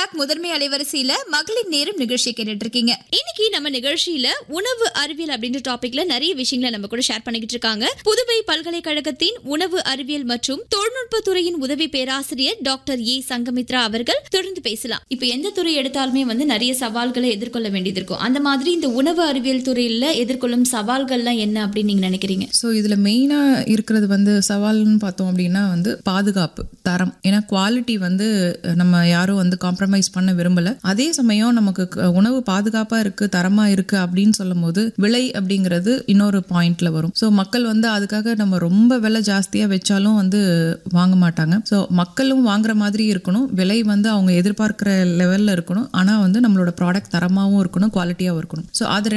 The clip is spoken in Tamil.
பேக் முதன்மை அலைவரிசையில மகளிர் நேரம் நிகழ்ச்சி கேட்டுட்டு இருக்கீங்க இன்னைக்கு நம்ம நிகழ்ச்சியில உணவு அறிவியல் அப்படின்ற டாபிக்ல நிறைய விஷயங்களை நம்ம கூட ஷேர் பண்ணிக்கிட்டு இருக்காங்க புதுவை பல்கலைக்கழகத்தின் உணவு அறிவியல் மற்றும் தொழில்நுட்ப துறையின் உதவி பேராசிரியர் டாக்டர் ஏ சங்கமித்ரா அவர்கள் தொடர்ந்து பேசலாம் இப்ப எந்த துறை எடுத்தாலுமே வந்து நிறைய சவால்களை எதிர்கொள்ள வேண்டியது இருக்கும் அந்த மாதிரி இந்த உணவு அறிவியல் துறையில எதிர்கொள்ளும் சவால்கள்லாம் என்ன அப்படின்னு நீங்க நினைக்கிறீங்க ஸோ இதில் மெயினாக இருக்கிறது வந்து சவால்னு பார்த்தோம் அப்படின்னா வந்து பாதுகாப்பு தரம் ஏன்னா குவாலிட்டி வந்து நம்ம யாரும் வந்து காம்ப்ரமைஸ் பண்ண விரும்பலை அதே சமயம் நமக்கு க- உணவு பாதுகாப்பாக இருக்குது தரமாக இருக்குது அப்படின்னு சொல்லும் போது விலை அப்படிங்கிறது இன்னொரு பாயிண்ட்ல வரும் ஸோ மக்கள் வந்து அதுக்காக நம்ம ரொம்ப விலை ஜாஸ்தியாக வச்சாலும் வந்து வாங்க மாட்டாங்க ஸோ மக்களும் வாங்குற மாதிரி இருக்கணும் விலை வந்து அவங்க எதிர்பார்க்குற லெவலில் இருக்கணும் ஆனால் வந்து நம்மளோட ப்ராடக்ட் தரமாகவும் இருக்கணும் குவாலிட்டியாகவும் இருக்கணும் ஸோ அது